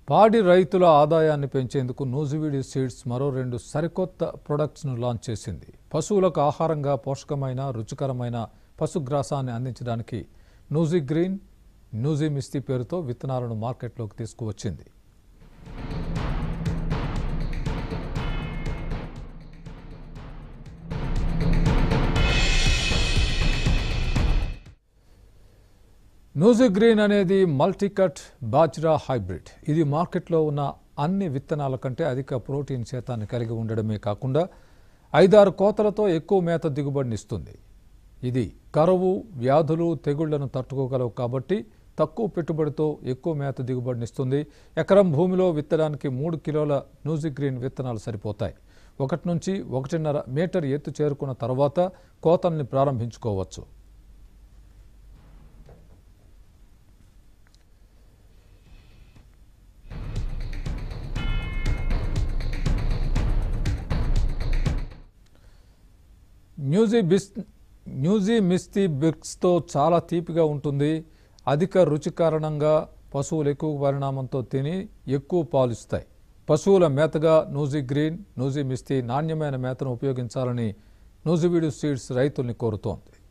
పాడి రైతుల ఆదాయాన్ని పెంచేందుకు నూజివీడి సీడ్స్ మరో రెండు సరికొత్త ప్రొడక్ట్స్ను లాంచ్ చేసింది పశువులకు ఆహారంగా పోషకమైన రుచికరమైన పశుగ్రాసాన్ని అందించడానికి నూజీ గ్రీన్ నూజీ మిస్తి పేరుతో విత్తనాలను మార్కెట్లోకి తీసుకువచ్చింది నూజీ గ్రీన్ అనేది మల్టీకట్ బాజ్రా హైబ్రిడ్ ఇది మార్కెట్లో ఉన్న అన్ని విత్తనాల కంటే అధిక ప్రోటీన్ శాతాన్ని కలిగి ఉండడమే కాకుండా ఐదారు కోతలతో ఎక్కువ మేత దిగుబడినిస్తుంది ఇది కరువు వ్యాధులు తెగుళ్లను తట్టుకోగలవు కాబట్టి తక్కువ పెట్టుబడితో ఎక్కువ మేత దిగుబడినిస్తుంది ఎకరం భూమిలో విత్తడానికి మూడు కిలోల నూజీ గ్రీన్ విత్తనాలు సరిపోతాయి ఒకటి నుంచి ఒకటిన్నర మీటర్ ఎత్తు చేరుకున్న తర్వాత కోతల్ని ప్రారంభించుకోవచ్చు న్యూజీ బిస్ న్యూజీ మిస్తి బిక్స్తో చాలా తీపిగా ఉంటుంది అధిక రుచి కారణంగా పశువులు ఎక్కువ పరిణామంతో తిని ఎక్కువ పాలిస్తాయి పశువుల మేతగా నూజీ గ్రీన్ నూజీ మిస్తి నాణ్యమైన మేతను ఉపయోగించాలని నూజివీడు సీడ్స్ రైతుల్ని కోరుతోంది